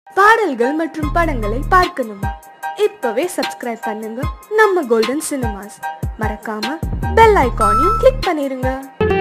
பாடல்கள் மற்றும் படங்களை பார்க்கணுமா இப்பவே சப்ஸ்கிரைப் பண்ணுங்க நம்ம கோல்டன் சினிமாஸ் மறக்காம பெல் ஐகானையும் கிளிக் பண்ணிருங்க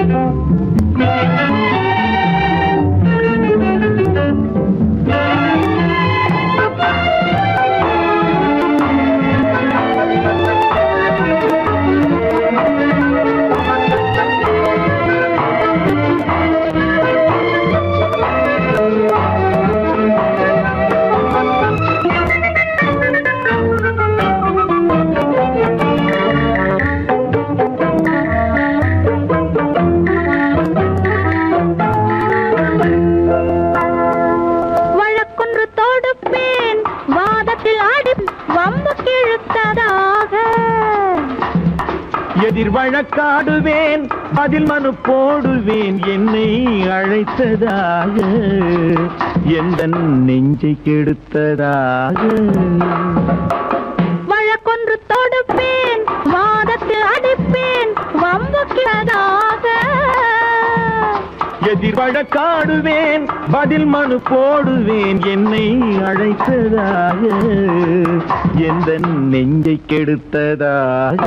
வழக்கொன்று தொடுப்பேன் வாதத்தில் ஆடி வம்பு கிழுத்ததாக எதிர் வழக்காடுவேன் பதில் மனு போடுவேன் என்னை அழைத்ததாக எந்த நெஞ்சை கெடுத்ததாக வழக்கொன்று தொடுப்பேன் வாதத்தில் அடிப்பேன் வம்பு கிழதாக எதிர் வழக்காடுவேன் பதில் மனு போடுவேன் என்னை அழைத்ததாக எந்த நெஞ்சை கெடுத்ததாக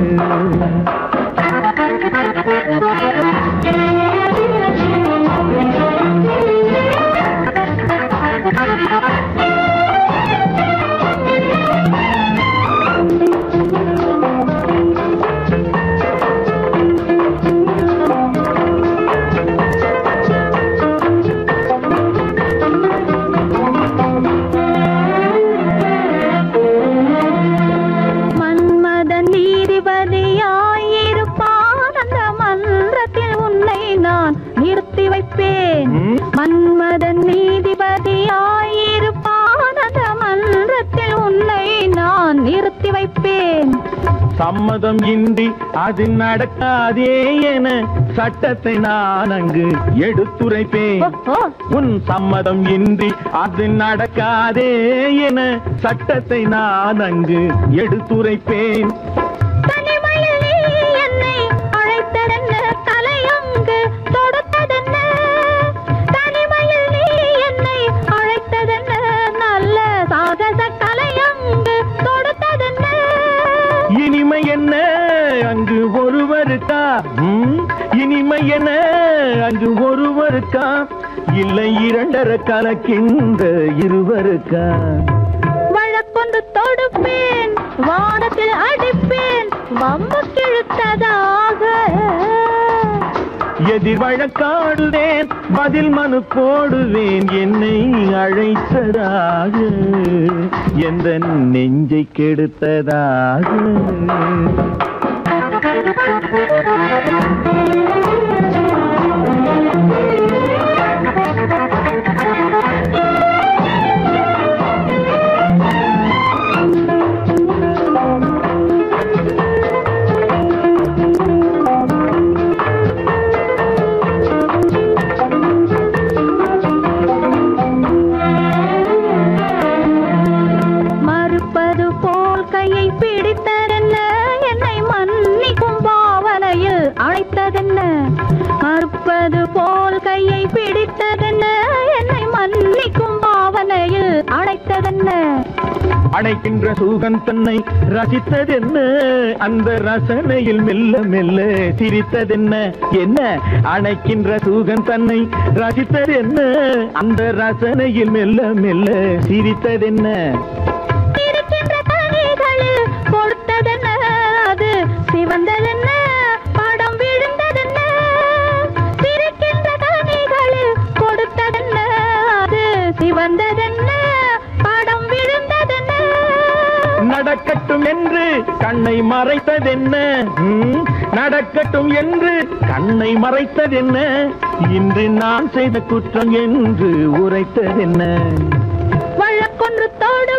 மன்மத நீதிபதியாயிருப்பான் அந்த மன்றத்தில் உன்னை நான் நிறுத்தி வைப்பேன் ம்? மன்மத நீதிபதியாயிருப்பான் அந்த மன்றத்தில் உன்னை நான் நிறுத்தி வைப்பேன் சம்மதம் இன்றி அது நடக்காதே என சட்டத்தை நான் அங்கு எடுத்துரைப்பேன் ஓஹோ, உன் சம்மதம் இன்றி அது நடக்காதே என சட்டத்தை நான் அங்கு எடுத்துரைப்பேன் தனிமையில் நீ என்னை அழைத்ததென்ன தலையங்கு தொடுத்ததென்ன தனிமையில் நீ என்னை அழைத்ததென்ன நல்ல சாகச கலையங்கு தொடுத்ததென்ன இனிமை என்ன அங்கு ஒருவருக்கா ம்? இனிமை என்ன அங்கு ஒருவருக்கா இல்லை இரண்டர கலக்கின்ற இருவருக்கா வழக்கொண்டு தொடுப்பேன் வானத்தில் அடிப்பேன் வம்பு கிழுத்ததாக எதிர் வழக்காடுவேன் பதில் மனு போடுவேன் என்னை அழைத்ததாக எந்த நெஞ்சை கெடுத்ததாக மறுப்பது போல் கையை பிடித்ததென்ன என்னை மன்னிக்கும் பாவனையில் அழைத்ததென்ன மறுப்பது போல் கையை பிடித்ததென்ன என்னை மன்னிக்கும் பாவனையில் அழைத்ததென்ன அணைக்கின்ற சூகன் தன்னை ரசித்ததென்ன அந்த ரசனையில் மெல்ல மெல்ல சிரித்ததென்ன என்ன அணைக்கின்ற சூகன் தன்னை ரசித்ததென்ன அந்த ரசனையில் மெல்ல மெல்ல சிரித்ததென்ன இருக்கின்ற கனிகளில் கொடுத்ததென்ன அது சிவந்ததென்ன படம் விழுந்ததென்ன இருக்கின்ற கனிகளில் கொடுத்ததென்ன அது சிவந்ததென்ன படம் விழுந்ததென்ன நடக்கட்டும் என்று கண்ணை மறைத்ததென்ன ம், நடக்கட்டும் என்று கண்ணை மறைத்ததென்ன இன்று நான் செய்த குற்றம் என்று உரைத்ததென்ன வழக்கொன்று தோடு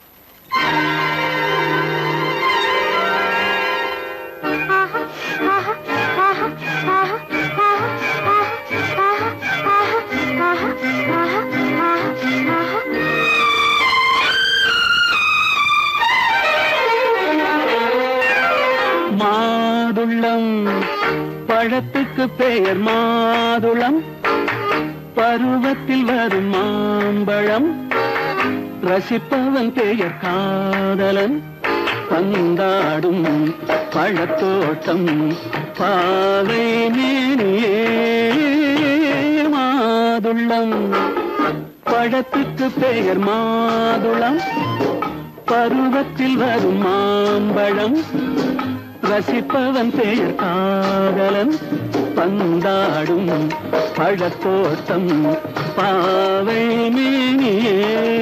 மாதுளம் பழத்துக்கு பெயர் மாதுளம் பருவத்தில் வரும் மாம்பழம் ரசிப்பவன் பெயர் காதலன் பந்தாடும் பழத்தோட்டம் பாவை மேனியே மாதுளம் பழத்துக்கு பெயர் மாதுளம் பருவத்தில் வரும் மாம்பழம் ரசிப்பவன் பெயர் காதலன் பந்தாடும் பழத்தோட்டம் பாவை மேனியே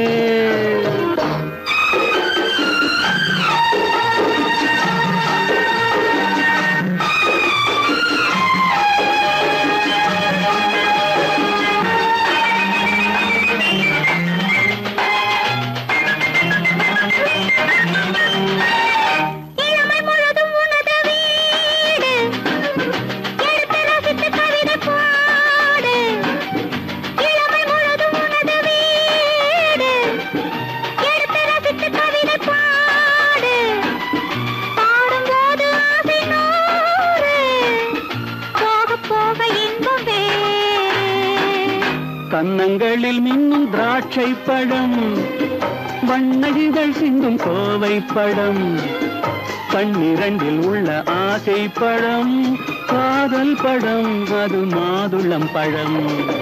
இளமை முழுதும் உனது வீடு எடுத்து ரசித்து கவிதை பாடு இளமை முழுதும் உனது வீடு எடுத்து ரசித்து கவிதை பாடு பாடும்போது ஆசை நூறு போக போக இன்பம் வேறு கன்னங்களில் மின்னும் திராட்சை பழம் வண்ணகிகள் சிந்தும் கோவை பழம் கண்ணிரண்டில் உள்ள ஆசை பழம் காதல் பழம் அது மாதுளம் பழம்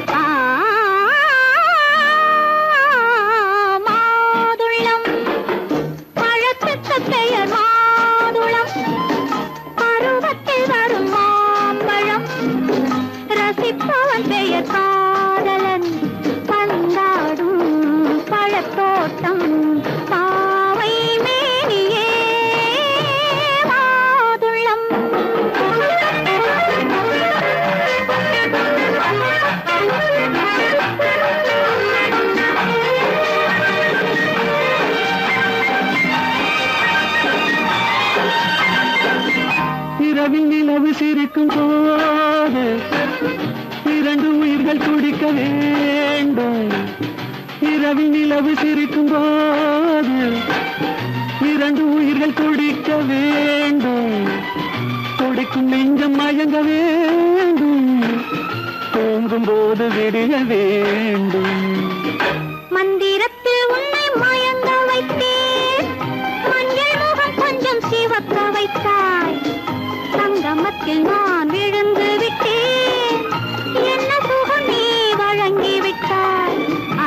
மாதுளம் பழத்துக்கு பெயர் மாதுளம் பருவத்தில் வரும் மாம்பழம் ரசிப்பவன் பெயர் காதலன் பந்தாடும் பழத்தோட்டம் பாவை மேனியே மாதுளம் இரவில் நிலவு சிரிக்கும் போது இரண்டு உயிர்கள் துடிக்க வேண்டும் இரவில் நிலவு சிரிக்கும் போது இரண்டு உயிர்கள் துடிக்க வேண்டும் துடிக்கும் நெஞ்சம் மயங்க வேண்டும் தூங்கும் போது விடிய வேண்டும் மந்திரத்தில் உன்னை மயங்க வைத்தேன் மஞ்சள் முகம் கொஞ்சம் சிவக்க வைத்தாய் சங்கமத்தில் நான் விழுந்து விட்டேன் என்ன சுகம் நீ வழங்கி விட்டாய் ஆ,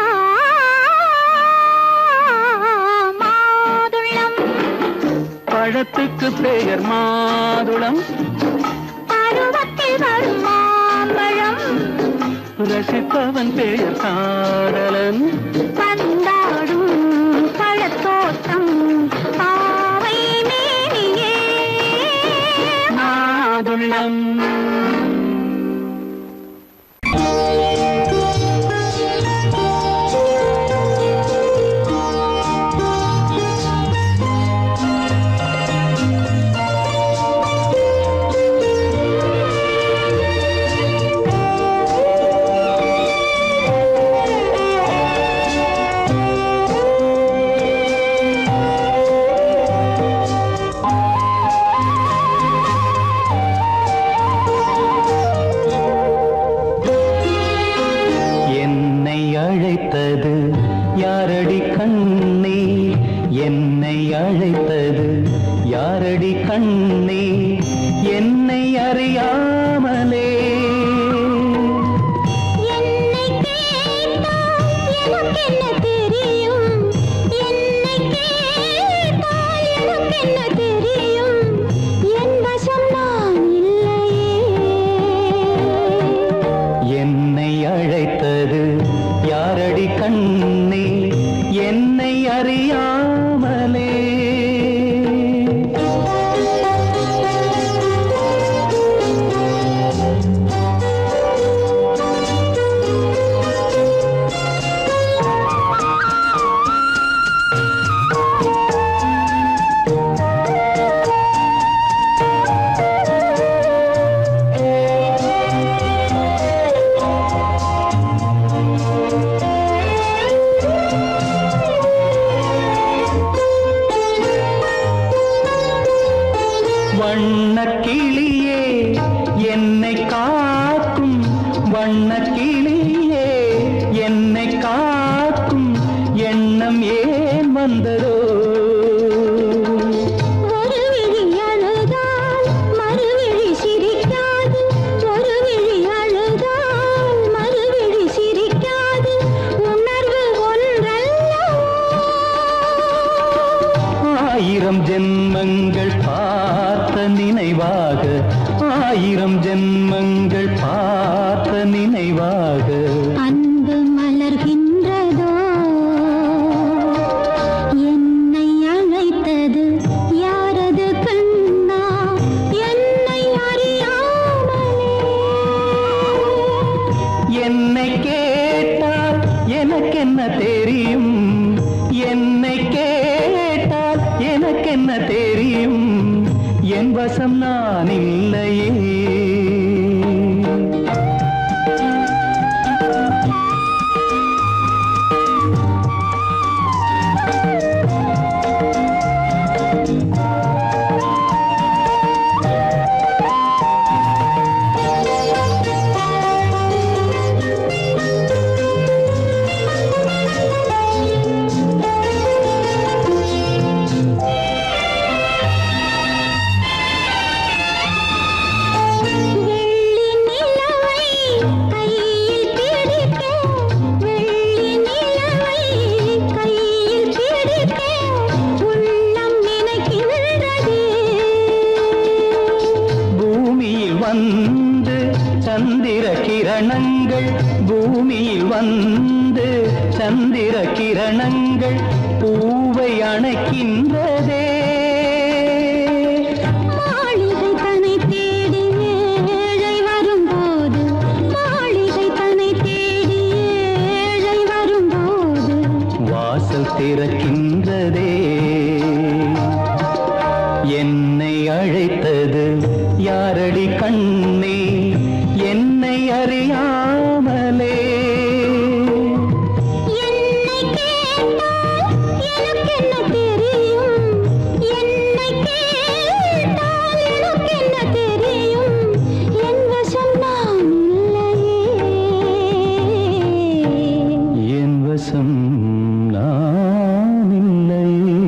மாதுளம் பழத்துக்கு பெயர் மாதுளம் பருவத்தில் வரும் மாம்பழம் ரசிப்பவன் பெயர் காதலன் பந்தாடும் பழத்தோட்டம் பாவை மேனியே மாதுளம் ஆ தெரியும் என்னை கேட்டால் எனக்கென்ன தெரியும் என் வசம் நான் இல்லையே வெள்ளி நிலவை கையில் பிடிக்க வெள்ளி நிலவை கையில் பிடிக்க உள்ளம் நினைக்கின்றதே பூமியில் வந்து சந்திர கிரணங்கள் பூமியில் வந்து சந்திர கிரணங்கள் பூவை அணைக்கின்றதே மாளிகை தன்னை தேடி ஏழை வரும்போது மாளிகை தன்னை தேடி ஏழை வரும்போது வாசல் திறக்கின்றதே என்னை அழைத்தது யாரடி கண்ணே என்னை அறியாமலே என்னை கேட்டால் எனக்கென்ன தெரியும் என்னை கேட்டால் எனக்கென்ன தெரியும் என் வசம் நான் இல்லையே என் வசம் நான் இல்லை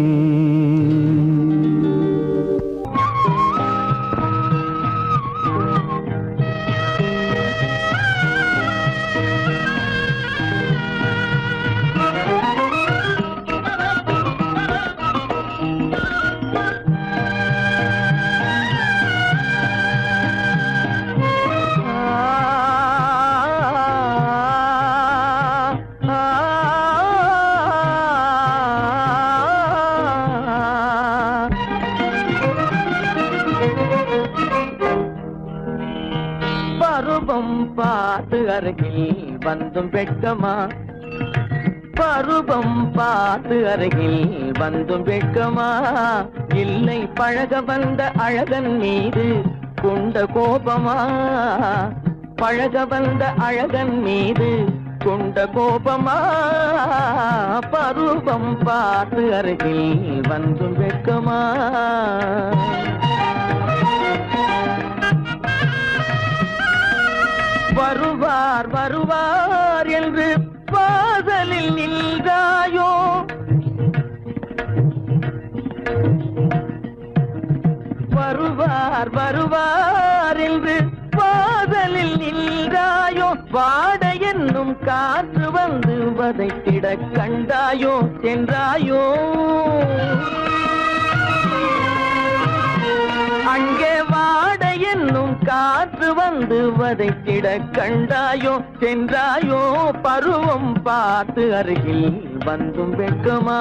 பருவம் பார்த்து அருகில் வந்தும் வெட்கமா பருவம் பார்த்து அருகில் வந்தும் வெட்கமா இல்லை பழக வந்த அழகன் மீது கொண்ட கோபமா பழக வந்த அழகன் மீது கொண்ட கோபமா பருவம் பார்த்து அருகில் வந்தும் வெட்கமா வருவார் வருவார் என்று வாசலில் நின்றாயோ வருவார் வருவார் என்று வாசலில் நின்றாயோ வாட என்னும் காற்று வந்து வதைத்திட கண்டாயோ சென்றாயோ அங்கே வாட என்னும் காற்று வந்து வதைத்திட கண்டாயோ சென்றாயோ பருவம் பார்த்து அருகில் வந்தும் வெட்கமா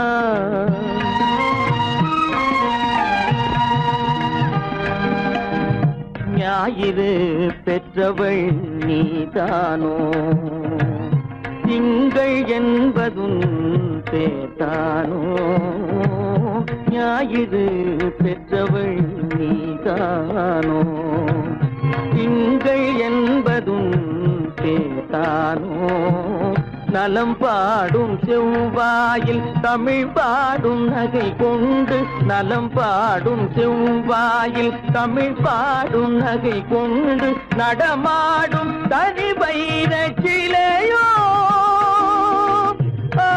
ஞாயிறு பெற்றவள் நீதானோ திங்கள் என்பதும் பேத்தானோ ஞாயிறு பெற்றவள் நீதானோ திங்கள் என்பதும் பேத்தானோ நலம் பாடும் செவ்வாயில் தமிழ் பாடும் நகை கொண்டு நலம் பாடும் செவ்வாயில் தமிழ் பாடும் நகை கொண்டு நடமாடும் தனி வைர சிலையோ ஆ,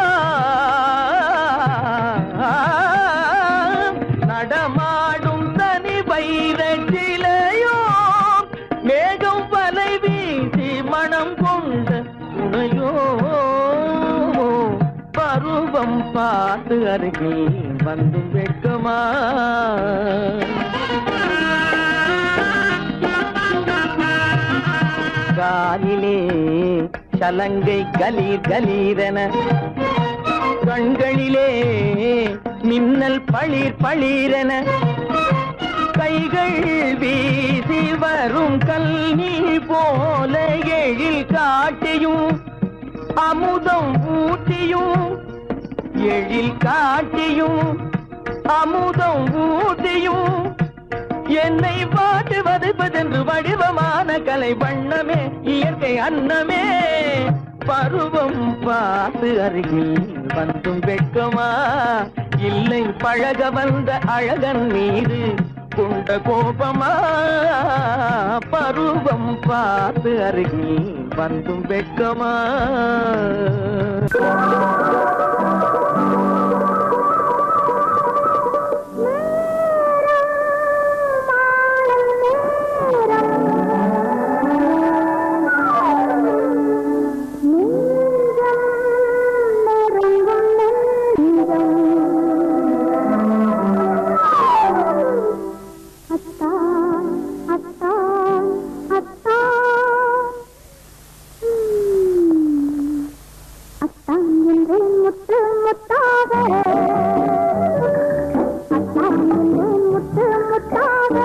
நடமாடும் தனி வைர சிலையோ மேகம் வலை வீசி மனம் கொண்ட துணையோ பருவம் பார்த்து அருகில் வந்து வெட்கமா காலிலே சலங்கை கலீர் கலீரென கண்களிலே மின்னல் பளிர் பளிரென கைகள் வீசி வரும் கல்வி போல எழில் காட்டியும் அமுதம் ஊட்டியும் எழில் காட்டியும் அமுதம் ஊட்டியும் என்னை பாட்டு வதைப்பதென்று வடிவமான கலை வண்ணமே இயற்கை அன்னமே பருவம் பார்த்து அருகில் வந்தும் வெட்கமா இல்லை பழக வந்த அழகன் மீது கொண்ட கோபமா பருவம் பார்த்து அருகில் வந்தும் வெட்கமா அத்தான் அத்தான் அத்தான் உம். அத்தான் என்று முத்து முத்தாக அத்தான் என்று முத்து முத்தாக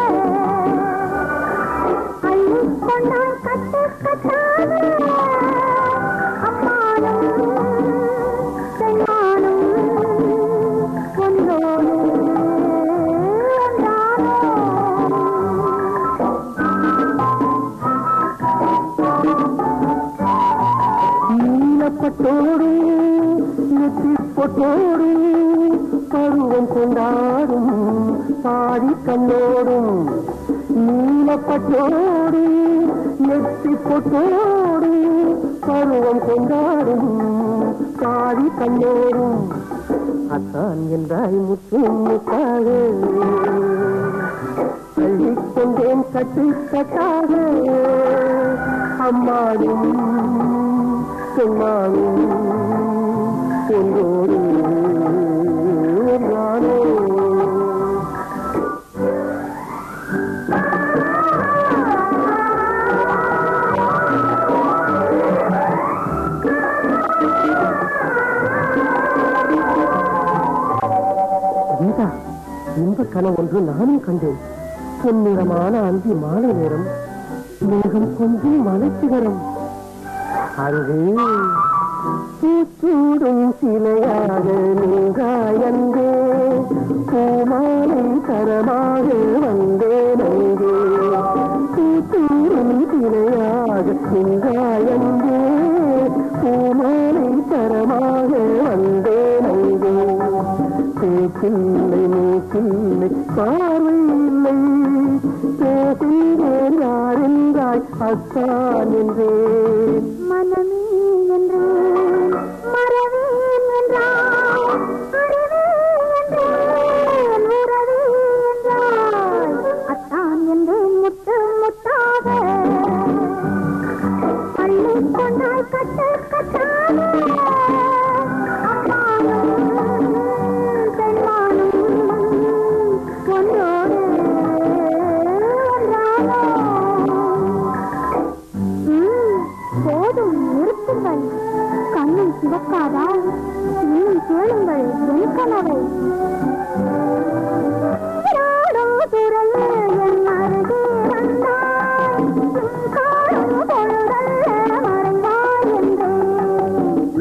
அள்ளிக் கொண்டாய் கட்டு கட்டாக அம்மானும் பெண்மானும் ஒன்றோடு ஒன்றானோ நீலப்பட்டோடு நெற்றிப்பொட்டோடு பருவம் கொண்டாடும் பாடி கண்ணோடும் நீலப்பட்டோடு நெற்றிப்பொட்டோடு பருவம் கொண்டாடும் பாடி கண்ணோடும் அத்தான் என்றாய் முத்து முத்தாக அள்ளிக்கொண்டேன் கட்டு கட்டாக அம்மாடும் பெண்மாடும் என்றோடு நானோ கீதா இந்த கனவு ஒன்று நானும் கண்டேன் பொன்னிறமான அந்தி மாலை நேரம் மேகம் கொஞ்சம் மலைச்சிகரம் அங்கு பூச்சூடும் சிலையாக நீங்காயந்தே பூமாலை தரமாக வந்தேன் அங்கே பூச்சூடும் சிலையாக நீங்காயந்தே பூமாலை தரமாக வந்தேன் அங்கே பேச்சில்லை மூக்கில்லை பார்வை இல்லை பேசுகிறேன் யார் என்றாய் அத்தான் என்றேன் மனமே என்றேன் மறவேன் என்றாய் அறிவே என்றேன் உறவே என்றாய் அத்தான் என்றேன் முத்து முத்தாக பள்ளி கொண்டாய் கட்டு கட்டாக அம்மானும் பெண்மானும் ஒன்றோடு ஒன்றானோ ம், போதும் நிறுத்துங்கள் கண்ணை சிவக்காதா இன்னும் கேளுங்கள் என் கனவை யாரோ குரல் என் அருகே வந்தாய் காணும் பொழுதல்ல மறைவாய் என்றேன்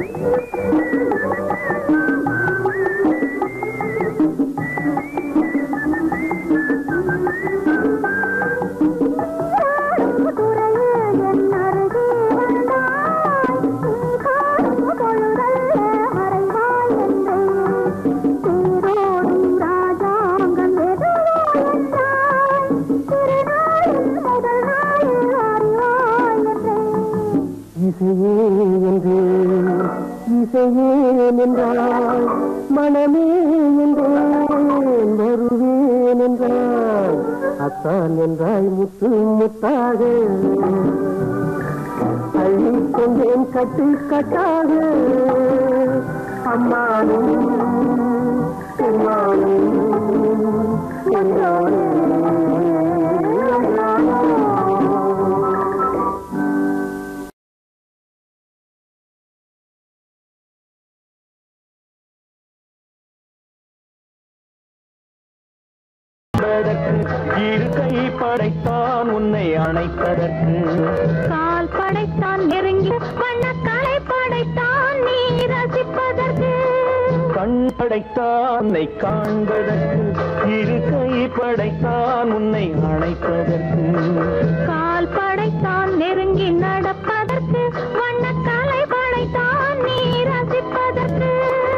இசையே என்று இசையே என்றால் மனமே என்றேன் வருவேன் என்றால் அத்தான் என்றாய் முத்து முத்தாக அள்ளிக்கொண்டேன் கட்டு கட்டாக அம்மானும் பெருமானும் என்றானே இருக்கை படைத்தான் உன்னை அணைப்பதற்கு கால் படைத்தான் நெருங்கி வண்ணக்காலை படைத்தான் படைத்தான் உன்னை காண்பதற்கு இரு கை படைத்தான் உன்னை அணைப்பதற்கு கால் படைத்தான் நெருங்கி நடப்பதற்கு வண்ணக்கலை படைத்தான் நீ ரசிப்பதற்கு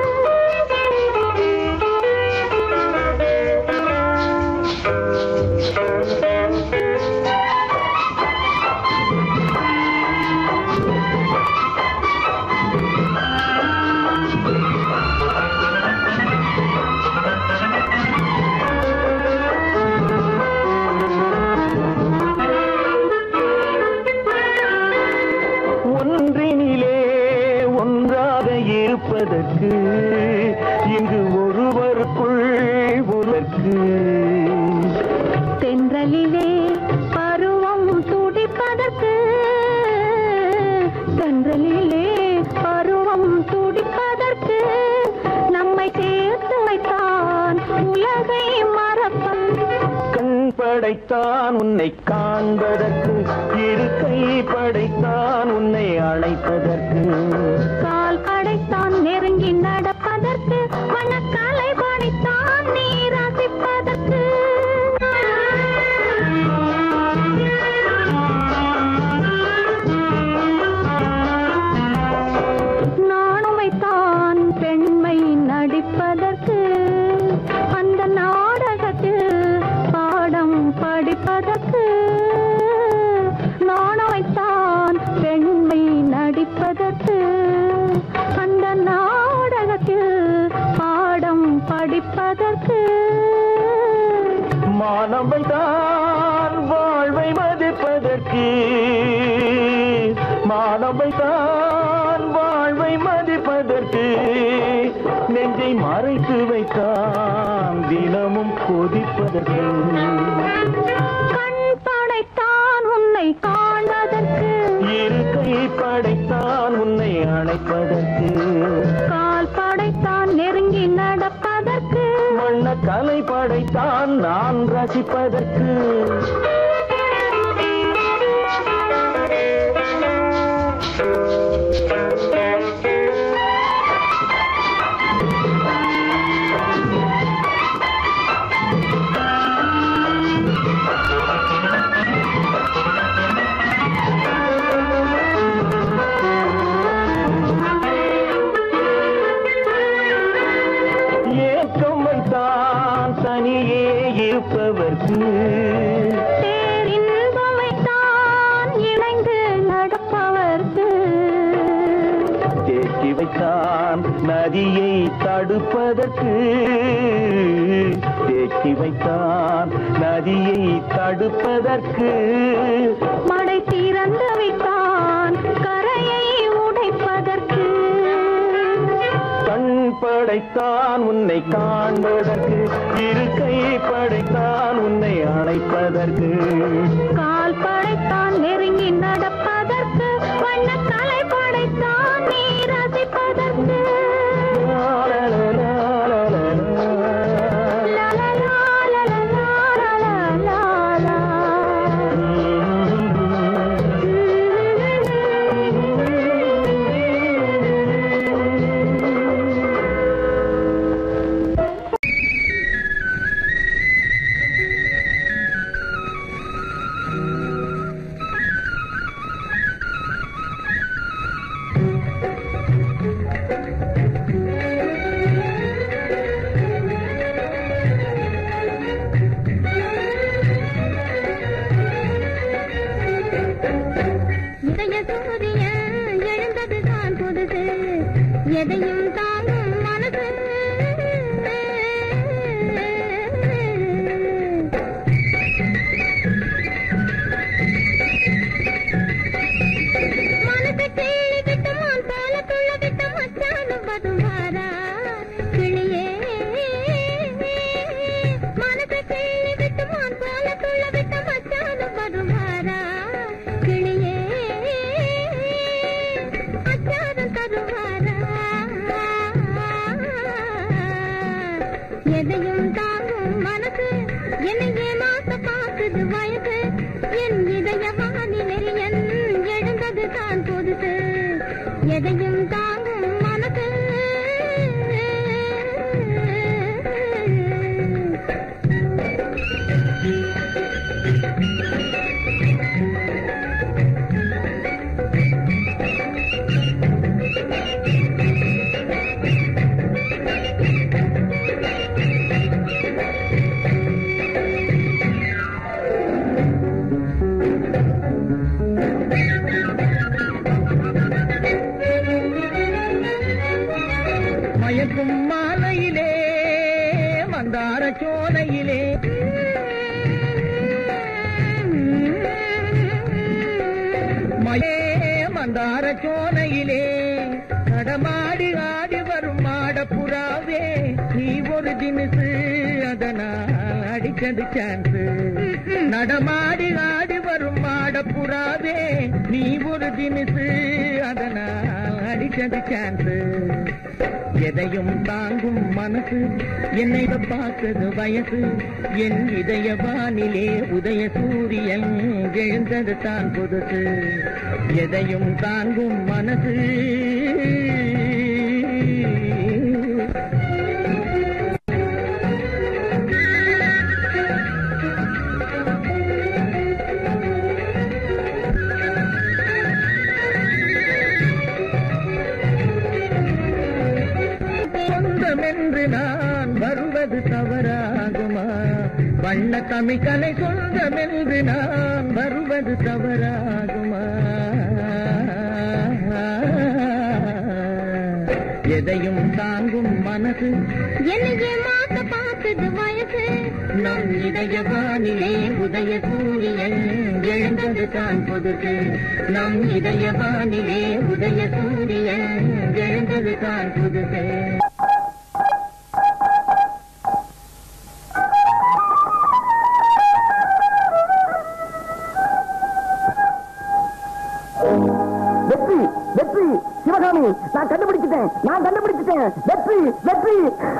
ஒன்றினிலே ஒன்றாக இருப்பதற்கு இங்கு ஒருவருக்குள் ஒருவருக்கு தென்றலிலே பருவம் துடிப்பதற்கு தென்றலிலே பருவம் துடிப்பதற்கு நம்மை சேர்த்து வைத்தான் உலகை மறப்பன் கண் படைத்தான் உன்னை காண்பதற்கு இரு கை படைத்தான் உன்னை அழைப்பதற்கு கால் படைத்தான் நெருங்கி நடப்பதற்கு வனக்கலை படைத்தான் நீ ரசிப்பதற்கு நாணுமைத்தான் பெண்மை நடிப்பதற்கு அந்த நாடகத்தில் பாடம் படிப்பதற்கு நாணுமைத்தான் பெண்மை நடிப்பதற்கு அந்த நாடகத்தில் பாடம் படிப்பதற்கு மானவைதான் வாழ்வை மதிப்பதற்கு மானவைதான் வாழ்வை மதிப்பதற்கு நெஞ்சை மறைத்து வைத்தான் தினமும் கொதிப்பதற்கு கண் படைத்தான் உன்னை காண்பதற்கு இரு கை படைத்தான் உன்னை அணைப்பதற்கு கால் படைத்தான் நெருங்கி நடப்பதற்கு வண்ண கலை படைத்தான் நான் ரசிப்பதற்கு ஏக்கம் வைத்தான் தனியே இருப்பவர்க்கு பேரின்பமைத்தான் இணைந்து நடப்பவர்க்கு தேக்கி வைத்தான் நதியை தடுப்பதற்கு தேக்கி வைத்தான் நதியை தடுப்பதற்கு மடை திறந்து வைத்தான் கரையை உடைப்பதற்கு கண் படைத்தான் உன்னை காண்பதற்கு இரு கை படைத்தான் உன்னை அணைப்பதற்கு கால் படைத்தான் நெருங்கி நடப்பதற்கு வண்ணக்கலை படைத்தான் நீ ரசிப்பதற்கு லலலா, லலலா, லலலா. இதய சூரியன் எழுந்தது தான் புதுசு எதையும் தாங்கும் மனசு மனசு கிள்ளி விட்டு மான் போல துள்ள விட்டு மச்சானும் வருவாரா கிளியே மனசு கிள்ளி விட்டு மான் போல துள்ள விட்டு மச்சானும் வருவாரா கிளியே அச்சாரம் தருவாரா எதையும் தாங்கும் மனசு என்னை ஏமாத்த பார்க்குது வயது என் இதயவானிலே என் எழுந்தது தான் புதுசு எதையும் தாங்கும் மனசு மயக்கும் மாலையிலே மந்தார சோலையிலே மயே மந்தார சோலையிலே நடமாடி ஆடி வரும் மாடப்புறாவே நீ ஒரு தினசு அதனால் அடிச்சது சான்ஸ் நடமாடி ஆடி வரும் மாடப்புறாவே நீ ஒரு தினசு அதனால் அடிச்சது சான்ஸ் எதையும் தாங்கும் மனசு என்னை பார்த்தது வயசு என் இதய வானிலே உதய சூரியன் எழுந்தது தான் புதுசு எதையும் தாங்கும் மனசு சொந்தமென்று நான் வருவது தவறாகுமா வண்ண தமிழ் கலை சொந்தமென்று நான் வருவது தவறாகுமா எதையும் தாங்கும் மனசு என்னையே மாத்த பார்த்தது வயசு நம் இதய வானிலே உதய சூரியன் எழுந்தது தான் புதுசு நம் இதய வானிலே உதய சூரியன் எழுந்தது தான் புதுசு வெற்றி வெற்றி சிவகாமி நான் கண்டுபிடிச்சிட்டேன் நான் கண்டுபிடிச்சிட்டேன் வெற்றி வெற்றி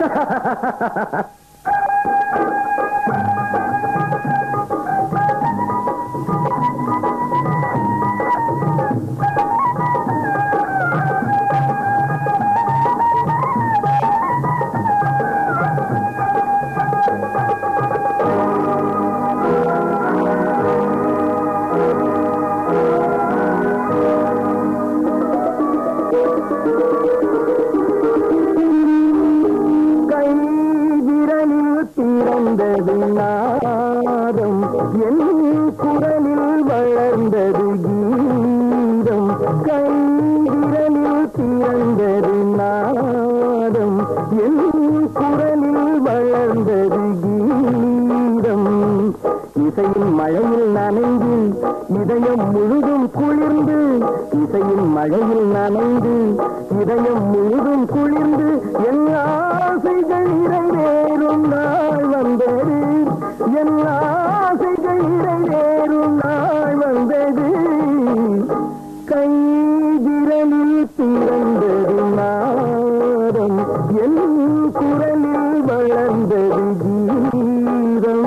கை விரலில் திறந்தது நாதம் என் குரலில் வளர்ந்தது கீதம் கை விரலில் திறந்தது நாதம் என் குரலில் வளர்ந்தது கீதம் இசையின் மழையில் நனைந்து இதயம் முழுதும் குளிர்ந்து இசையின் மழையில் நனைந்து இதயம் முழுதும் குளிர்ந்து என் ஆசைகள் நிறைவேறும் நாள் வந்தது என் ஆசைகள் நிறைவேறும் நாள் வந்தது கை விரலில் திறந்தது நாதம் என் குரலில் வளர்ந்தது கீதம்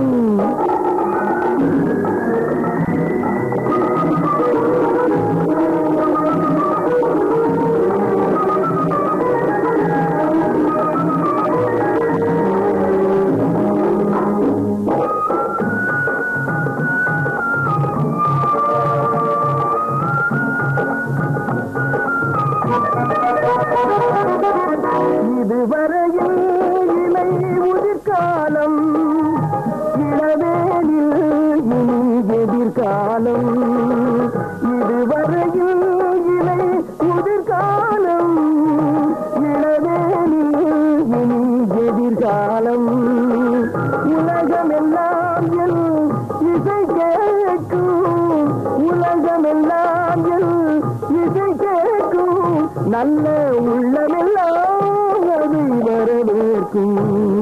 இதுவரையில் இலை உதிர்காலம் இளவேனில் இனி எதிர்காலம் இதுவரையில் இலை உதிர்காலம் இளவேனில் இனி எதிர்காலம் உலகமெல்லாம் என் இசை கேட்கும் உலகமெல்லாம் என் இசை கேட்கும் நல்ல உள்ளமெல்லாம் அதை வரவேற்கும்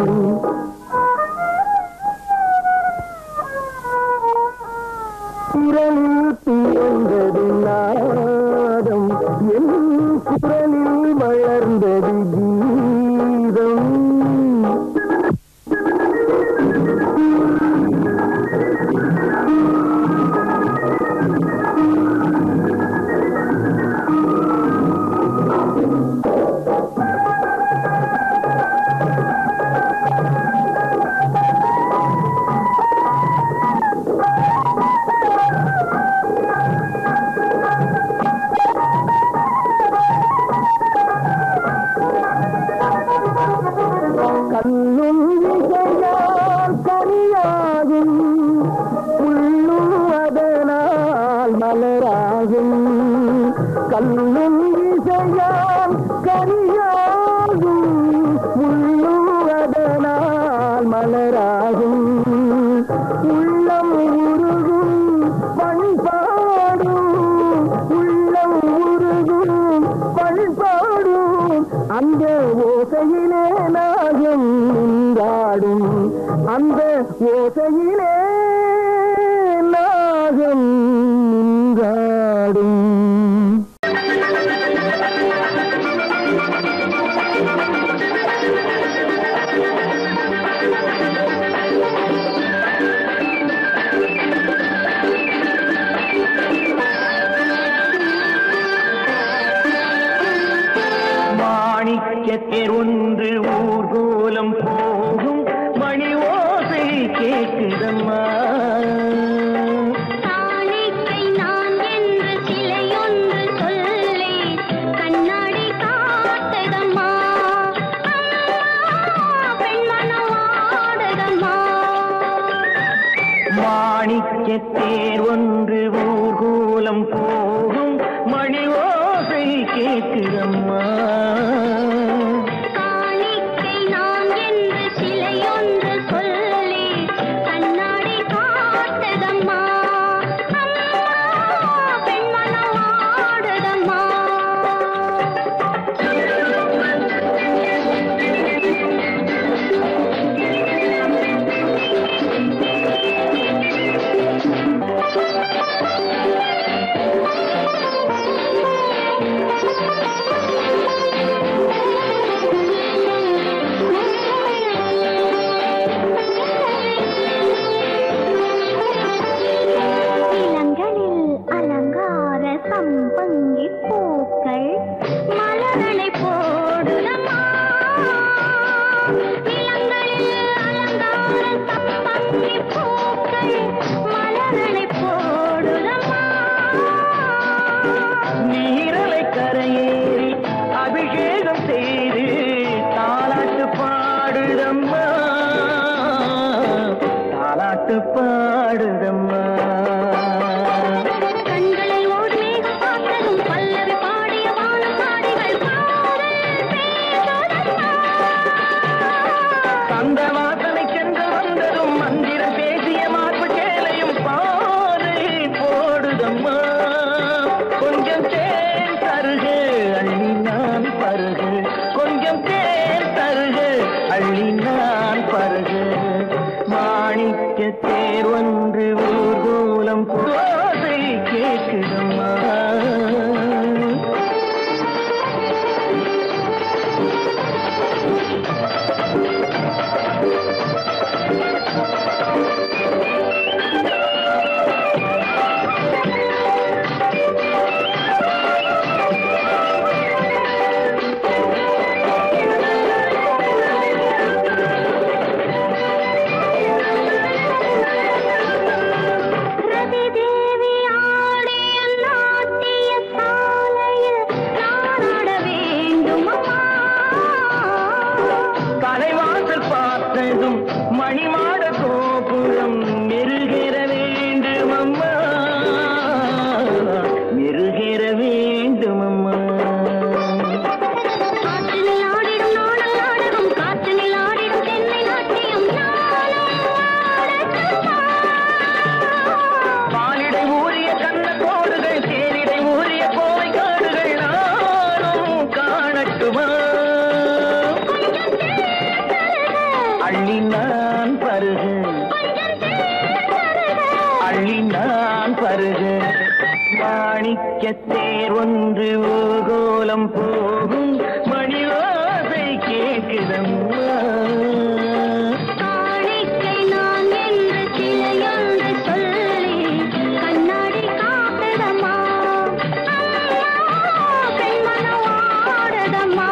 குரலில் பிறந்தது நாதம் என் குரலில் வளர்ந்தது கீதம் ஆகும் உள்ளுவதனால் மலராகும் உள்ளம் உருகும் பண்பாடும் உள்ளம் உருகும் பண்பாடும் அந்த ஓசையிலே நாகம் நின்றாடும் அந்த ஓசையிலே நாகம் நின்றாடும் மாணிக்கத்தேர் ஒன்று ஊர்கோலம் போகும் மணி ஓசை கேட்குதம்மா காணிக்கை நான் என்று சிலையொன்று சொல்லி கண்ணாடி காட்டுதம்மா பெண்மனம் ஆடுதம்மா மாணிக்கத்தேர் ஒன்று ஊர்கோலம் போகும் மணி ஓசை கேட்குதம்மா காணிக்கை நான் என்று சிலையொன்று சொல்லி கண்ணாடி காட்டுதம்மா பெண்மனம் ஆடுதம்மா இளங்களில் அலங்கார சம்பங்கி பூக்கள் மலர்களை போடுதம்மா இளங்களில் அலங்கார சம்பங்கி பூக்கள் மலர்களை போடுதம்மா நீரலை கரையேறி அபிஷேகம் செய்து தாலாட்டு பாடுதம்மா தாலாட்டு பாடுதம்மா கண்களில் ஓர் மேகம் பார்த்ததும் பல்லவி பாடிய வானப்பாடிகள் காதல் பேசுதம்மா அந்த வாசனை சென்று வந்ததும் மந்திரம் பேசிய மார்பு சேலையும் பாதை போடுதம்மா கொஞ்சம் தேன் தருகு அள்ளி நான் பருகு கொஞ்சம் தேன் தருகு அள்ளி நான் பருகு மாணிக்க தேர் ஒன்று ஊர்கோலம் தோசை கேட்குதம்மா ரதி தேவி ஆடிய நாட்டிய சாலையில் நான் ஆட வேண்டுமம்மா கலைவாசல் பார்த்ததும் மணிமாட கோபுரம் மெருகேற வேண்டும் அம்மா மெருகேற வேண்டும் அம்மா காற்றினில் ஆடிடும் நாடல் நாடகம் காற்றினில் ஆடிடும் தென்னை நாட்டியம் நானும் ஆடட்டுமா? பாலிடை ஊறிய கண்ண கோடுகள் தேரிடை ஊறிய கோவை காடுகள் நானும் காணட்டுமா அள்ளி நான் பருகு அள்ளி நான் பருகு மாணிக்க தேர் ஒன்று ஊர்கோலம் போகும் மணி ஓசை கேட்குதம்மா காணிக்கை நான் என்று சிலையொன்று சொல்லி கண்ணாடி காட்டுதம்மா பெண்மனம் ஆடுதம்மா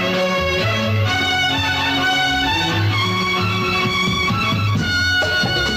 ஆ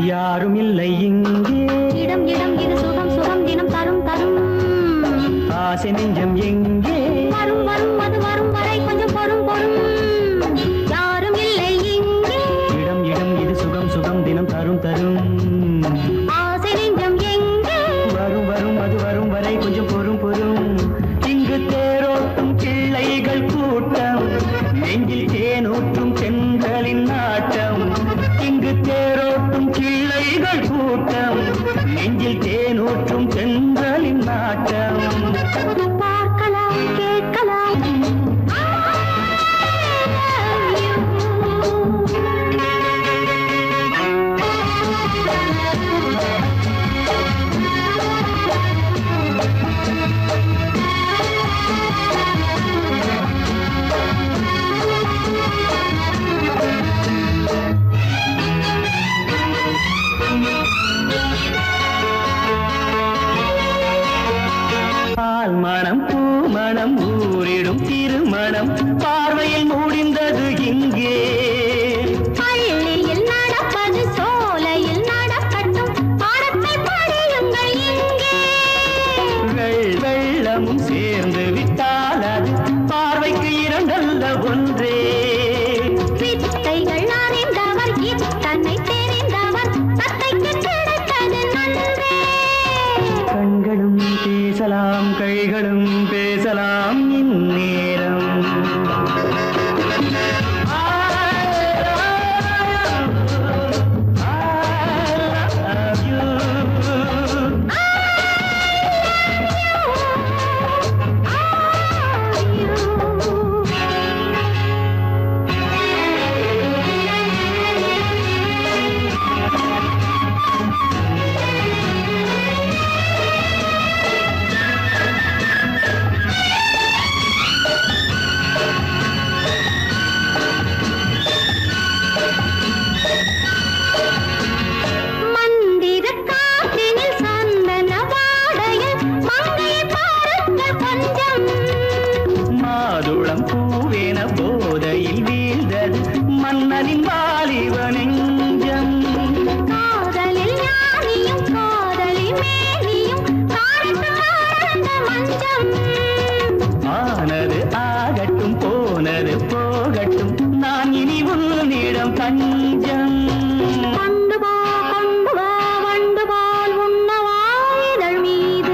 யாரும் இல்லை இங்கே இடம் இடம் இது சுகம் சுகம் தினம் தரும் தரும் ஆசை நெஞ்சம் எங்கே வரும் வரும் அது வரும் வரை கொஞ்சம் பொறும் பொறும் யாரும் இல்லை இங்கே இடம் இடம் இது சுகம் சுகம் தினம் தரும் தரும் ஆசை நெஞ்சம் எங்கே வரும் வரும் அது வரும் வரை கொஞ்சம் பொறும் பொறும் இங்கு தேரோட்டும் பிள்ளைகள் கூட்டம் நெஞ்சில் தேனூற்றும் பெண்களின் நாட்டம் இங்கு தேரோட்டும் பிள்ளைகள் கூட்டம் நெஞ்சில் தேனூற்றும் பெண்களின் நாட்டம் பார்க்கலாம் கேட்கலாம் பால் மணம் பூ மணம் ஊரிடும் திருமணம் பார்வையில் முடிந்தது இங்கே பள்ளியில் நடப்பது சோலையில் நடக்கட்டும் பாடத்தை படியுங்கள் இங்கே வெள் வெள்ளமும் சேர்ந்து விட்டால் அது பார்வைக்கு இரண்டல்ல ஒன்றே வித்தைகள் அறிந்தவர் இத்தனை தெரிந்தவர் தத்தைக்கு கிடைத்தது நன்றே கண்களும் பேசலாம் கைகளும் பேசலாம் இந்நேரம் I love you. மந்திர காற்றினில் சந்தன வாடையில் மங்கையை பாருங்கள் கொஞ்சம் மாதுளம் பூவேன போதையில் வீழ்ந்தது மன்னனின் வாலிப நெஞ்சம் காதலில் ஞானியும் காதலி மேனியும் காணட்டும் ஆனந்த மஞ்சம் ஆனது ஆகட்டும் போனது போகட்டும் நான் இனி உன்னிடம் தஞ்சம் கொண்டு போ கொண்டு வா வண்டு போல் உண்ணவா இதழ் மீது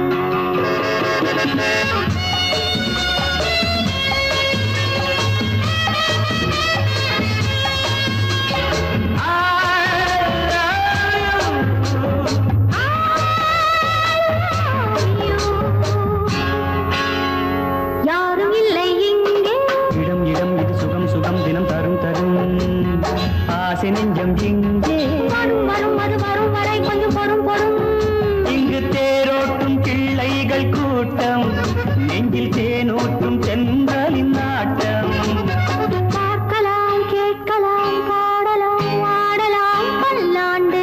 யாரும் இல்லை இங்கே இடம் இடம் இது சுகம் சுகம் தினம் தரும் தரும் ஆசை நெஞ்சம் இங்கே வரும் வரும் அது வரும் வரை கொஞ்சம் பொறும் பொறும் இங்கு தேரோட்டும் பிள்ளைகள் கூட்டம் நெஞ்சில் தேனூற்றும் தென்றலின் நாட்டம் பார்க்கலாம் கேட்கலாம் பாடலாம் ஆடலாம் பல்லாண்டு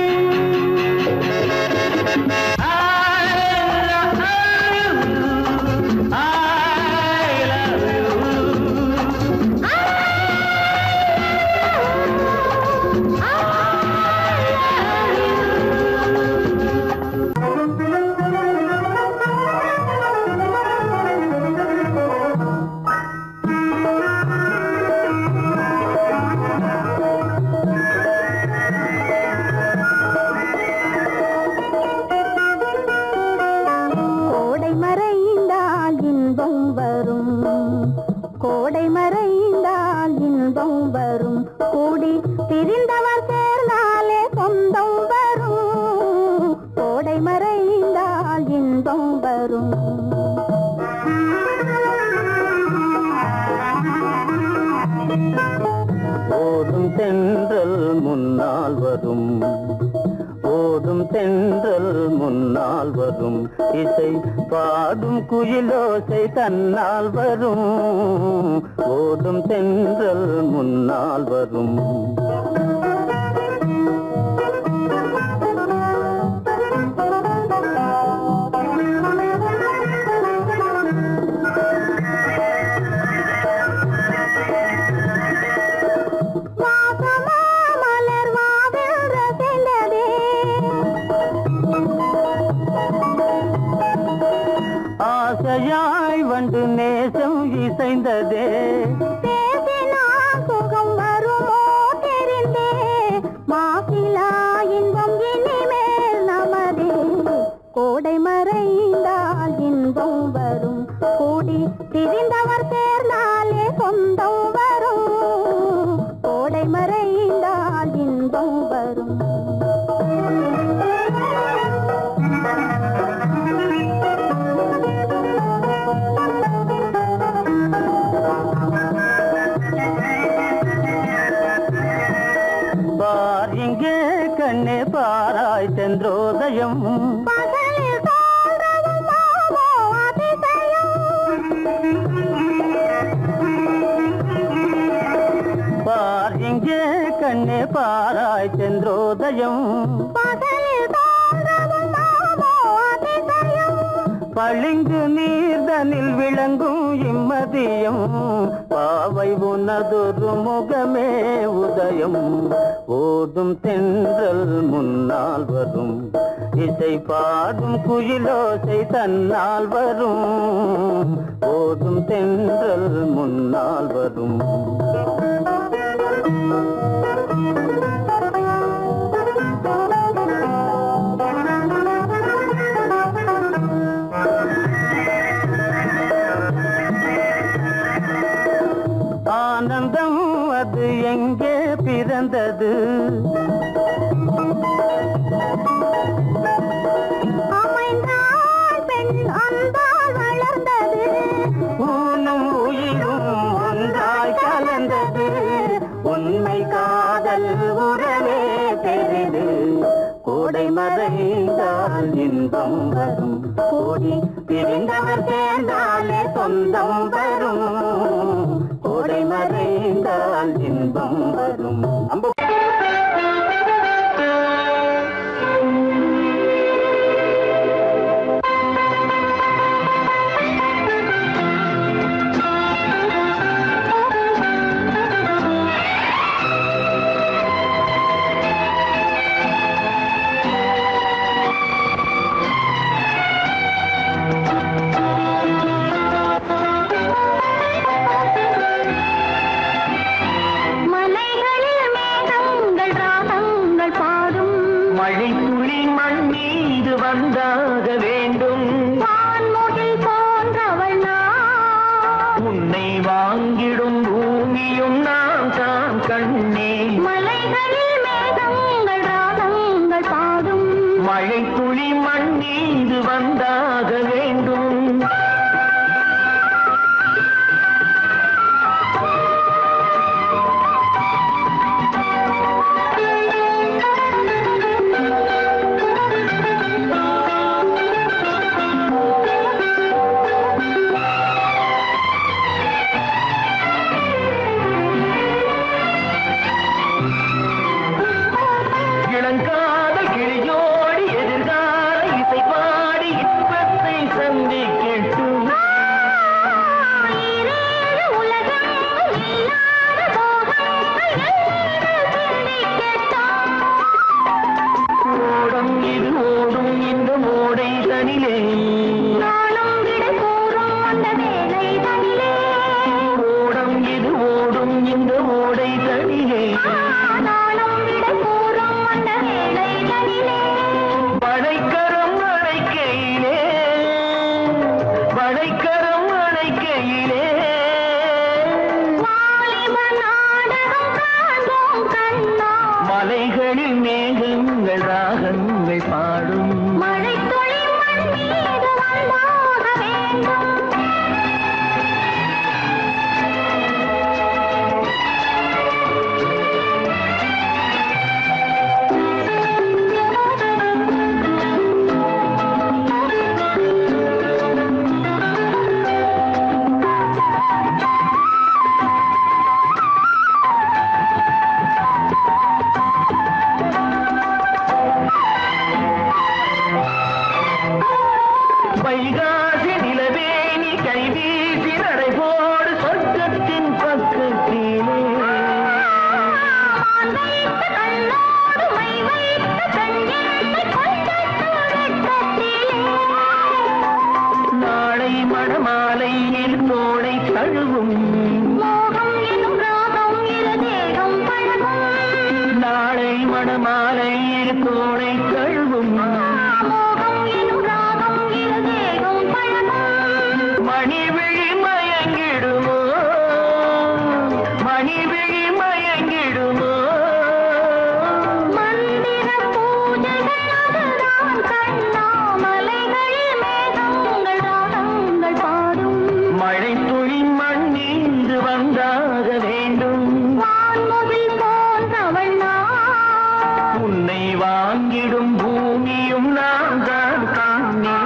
கோடை மறைந்தால் இன்பம் வரும் கோடை மறைந்தால் இன்பம் வரும் கூடி பிரிந்தவர் சேர்ந்தாலே சொந்தம் வரும் கோடை மறைந்தால் இன்பம் வரும் ஓடும் தென்றல் முன்னால் வரும் ஓடும் தென்றல் முன்னால் வரும் இசை பாடும் குயிலோசை தன்னால் வரும் ஓடும் தென்றல் முன்னால் வரும் வாசமா மலர் வாவென்ற சென்றதே கண்ணே பாராய் சென்றோதயம் பகலில் தோன்றவும் மாமோ அதிசயம் பார் இங்கே கண்ணே பாராய் சென்றோதயம் பகலில் தோன்றவும் மாமோ அதிசயம் பளிங்கு நீர்தனில் விளங்கும் இம்மதியம் பாவை உனதொரு முகமே உதயம் ஓடும் தென்றல் முன்னால் வரும் இசை பாடும் குயிலோசை தன்னால் வரும் ஓடும் தென்றல் முன்னால் வரும் ஆனந்தம் அது எங்கே பிறந்தது அமைந்தாள் பெண் அன்பால் வளர்ந்தது ஊனும் உயிரும் ஒன்றாய் கலந்தது உண்மை காதல் உறவே பெரிது கோடை மறைந்தால் இன்பம் வரும் கோடி பிரிந்தவர் சேர்ந்தாலே சொந்தம் வரும் கோடை மறைந்தால் இன்பம் வரும் அம்ப மலைகளில் மேகங்கள் ராகங்கள் பாடும் மழை துளி மண் மீது வந்தாக வேண்டும் வான்முகில் போன்றவள் நான் உன்னை வாங்கிடும் பூமியும் நாம் தான் கண்ணே மலைகளில் மேகங்கள் ராகங்கள் பாடும் மழை துளி மண் மீது வந்தாக வேண்டும் இளங்காதல் கிளியோடி எதிர்கால இசை பாடி இன்பத்தை சந்திக்கட்டும் ஈரேழு உலகங்கள் இல்லாத போகங்கள் என்னிடம் சிந்திக்கட்டும். ஓடம் இது ஓடும் இந்த மோடை தனிலே நாளும் விடை கூறும் அந்த வேலை தனிலே ஓடம் இது ஓடும் இந்த மோடை தனிலே நாளும் விடை கூறும் அந்த வேலை தனிலே வளைக்கரம் அணைக்கையிலே வளைக்கரம் அணைக்கையிலே வாலிப நாடகம் காண்போம் கண்ணா மலைகளில் மேகங்கள் ராகங்கள் பாடும் மழை துளி மண் மீது வந்தாக வேண்டும் வைகாசி நிலவேணி கைவீசி நடைபோடு சொர்க்கத்தின் பக்கத்திலே மான் வைத்த கண்ணோடு மை வைத்த கண் என்னை கொண்டது வெட்கத்திலே. நாளை மணமாலையில் தோளை தழுவும் மோகம் எனும் ராகம் இரு தேகம் பழகும் நாளை மணமாலையில் தோளை தழுவும் மோகம் எனும் ராகம் இரு தேகம் பழகும் மணிவிழி மயங்கிடுமோ மணிவிழி மயங்கிடுமோ மந்திர பூஜைகள் அதுதான் கண்ணா மலைகளில் மேகங்கள் ராகங்கள் பாடும் மழை துளி மண்ணீந்து வந்தாக வேண்டும் வான்முகில் போன்றவள் நான் உன்னை வா தாங்கிடும் பூமியும் நான் தான் தானே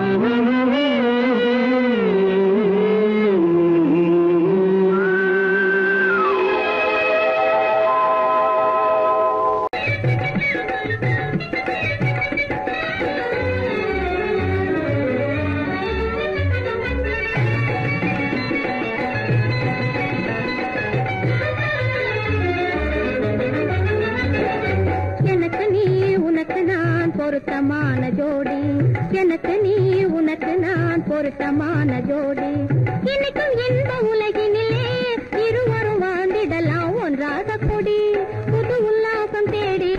எனக்கு நீ உனக்கு நான் பொருத்தமான ஜோடி எனக்கு நீ உனக்கு நான் பொருத்தமான ஜோடி இன்னைக்கும் இந்த உலகினிலே இருவரும் வாழ்ந்திடலாம் ஒன்றாக கூடி புது உல்லாசம் தேடி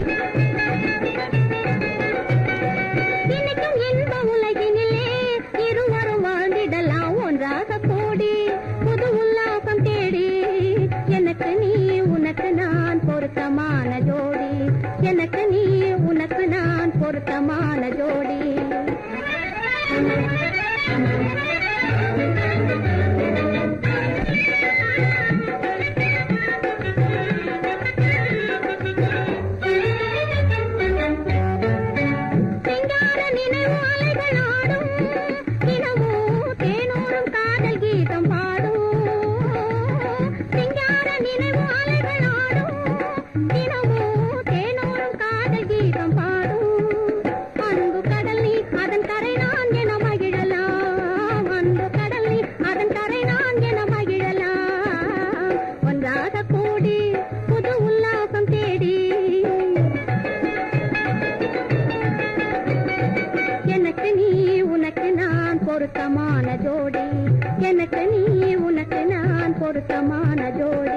இன்னைக்கும் இந்த உலகினிலே இருவரும் வாழ்ந்திடலாம் ஒன்றாக கூடி புது உல்லாசம் தேடி எனக்கு நீ உனக்கு நான் பொருத்தமான ஜோடி எனக்கு நீ உனக்கு நான் பொருத்தமான ஜோடி சிங்கார நினைவு அலைகள் ஆடும் தினமும் தேனோரும் காதல் கீதம் பாடும் சிங்கார நினைவு அலைகள் ஆடும் தினமும் தேனோரும் காதல் கீதம் பாடும் அன்பு கடல் நீ அதன் கரை நான் என மகிழலாம் அன்பு கடல் நீ அதன் கரை நான் என மகிழலாம் ஒன்றாக கூடி புது உல்லாசம் தேடி எனக்கு நீ உனக்கு நான் பொருத்தமான ஜோடி எனக்கு நீ உனக்கு நான் பொருத்தமான ஜோடி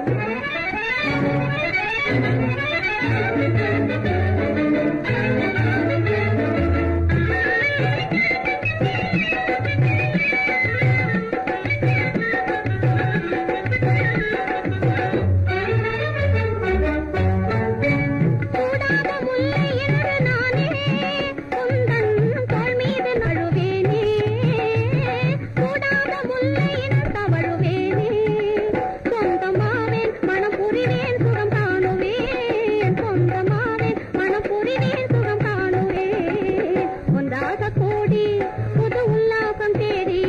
சூடாத முல்லை என்று நானே உந்தன் தோள் மீது நழுவேனே சூடாத முல்லை என்று தவழுவேனே சொந்தமாவேன் மனம் புரிவேன் சுகம் காணுவேன் சொந்தமாவேன் மனம் புரிவேன் சுகம் காணுவேன் ஒன்றாக கூடி புது உல்லாசம் தேடி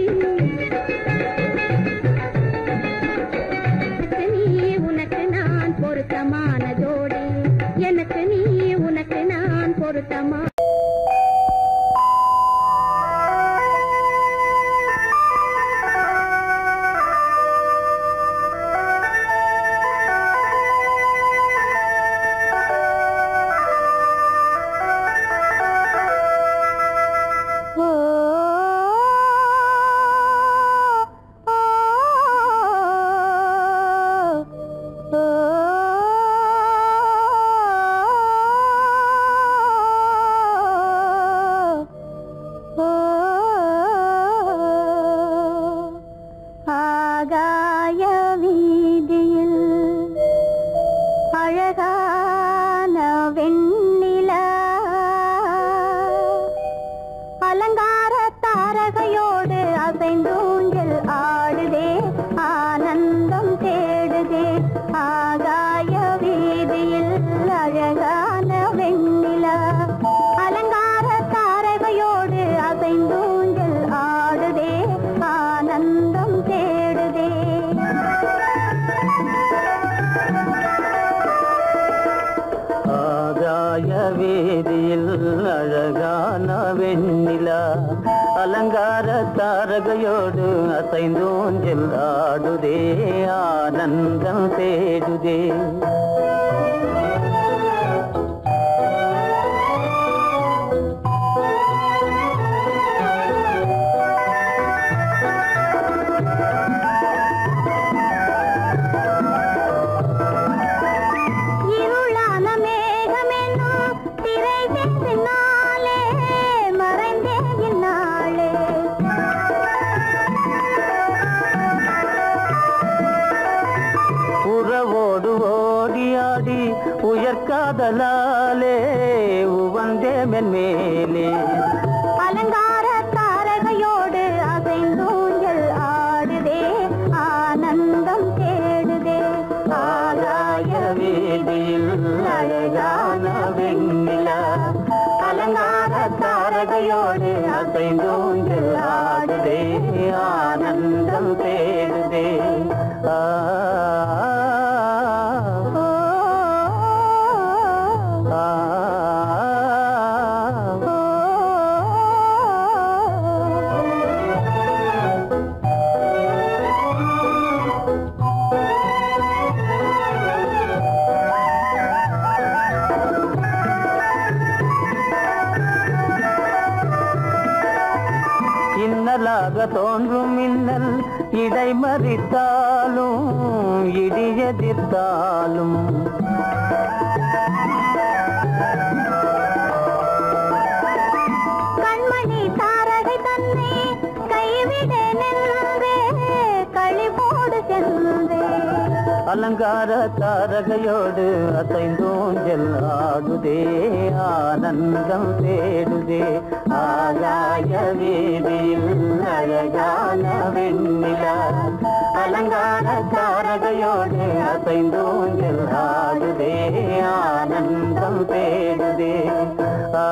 எனக்கு நீ உனக்கு நான் பொருத்தமான ஜோடி எனக்கு நீ உனக்கு நான் பொருத்தமா ஆகாய வீதியில் அழகான வெண்ணிலா அலங்கார தாரகையோடு அசைந்தூங்கில் ஆடுதே ஆனந்தம் தேடுதே ஆகாய வீதியில் அழகான வெண்ணிலா அலங்கார தாரகையோடு அசைந்தூங்கில் ஆடுதே ஆனந்தம் தேடுதே ஆகாய வேதியில் அழகான வெண்ணிலா அலங்கார தாரகையோடு அசைந்தோஞ்சல் ஆடுதே ஆனந்தம் தேடுதே இருளான மேகமென்னும் திரை பின்னாலே மறைந்தே இந்நாளே உறவோடு ஓடியாடி உயர்காதலாலே உவந்தே மென்மேலே அலங்கார தாரகையோடு அசைந்தூஞ்சல் ஆடுதே ஆனந்தம் தேடுதே ஆகாய வீதியில் அழகான வெண்ணிலா அலங்கார தாரகையோடு அசைந்தூஞ்சல் ஆடுதே ஆனந்தம் தேடுதே ஆ இன்னலாக தோன்றும் மின்னல் இடைமறித்தாலும் இடியெதிர்த்தாலும் கண்மணி தாரகை தன்னை கைவிட நின்றே களிபோடு சென்றே அலங்கார தாரகையோடு அசைந்தோஞ்சல் ஆடுதே ஆனந்தம் தேடுதே ஆகாய வீதியில் அழகான வெண்ணிலா அலங்கார தாரகையோடு அசைந்தோஞ்சல் ஆடுதே ஆனந்தம் தேடுதே ஆ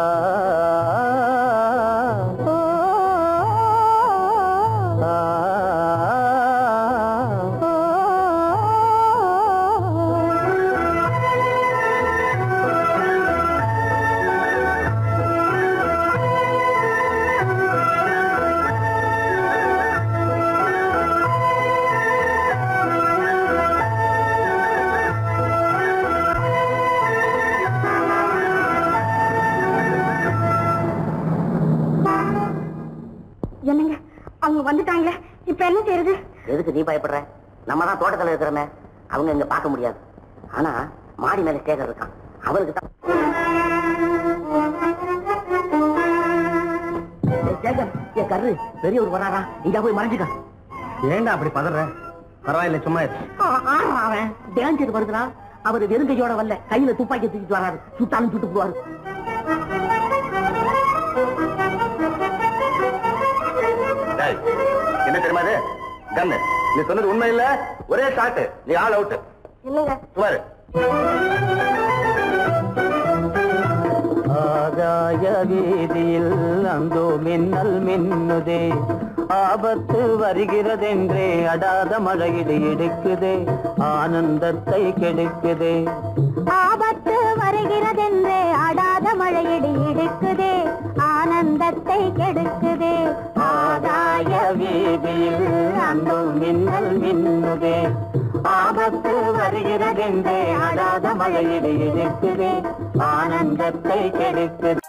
என்னங்க அவங்க வந்துட்டாங்களே இப்ப என்ன செய்யறது எதுக்கு நீ பயப்படுற நம்ம தான் தோட்டத்துல இருக்கிறோமே அவங்க இங்க பார்க்க முடியாது ஆனா மாடி மேல ஸ்டேஜர் இருக்கான் அவருக்கு தான் ஏய், சேகர், ஏய், கர்ரு பெரியவர் வராரா இங்க போய் மறைஞ்சுக்க ஏண்டா அப்படி பதற பரவாயில்ல சும்மா ஆ, ஆமா, அவன் டேஞ்சர் வருதுனா அவர் வெறுங்கையோட வரல கையில துப்பாக்கி தூக்கிட்டு வராரு சுட்டாலும் சுட்டு போவாரு என்ன தெரியுமா அது கண்ணு நீ சொன்னது உண்மை இல்ல ஒரே ஷாட் நீ ஆள் அவுட் இல்லங்க சுமாரு ஆகாய வீதியில் அந்தோ மின்னல் மின்னுதே ஆபத்து வருகிறதென்றே அடாத மழையிடு இடுக்குதே ஆனந்தத்தை கெடுக்குதே ஆபத்து வருகிறதென்றே அடாத மழையடி இடுக்குதே ஆனந்தத்தை கெடுக்குதே ஆகாய வீதியில் அந்தோ மின்னல் மின்னுதே ஆபத்து வருகிறதென்றே அடாத மழையிடு இடுக்குதே ஆனந்தத்தை கெடுக்குதே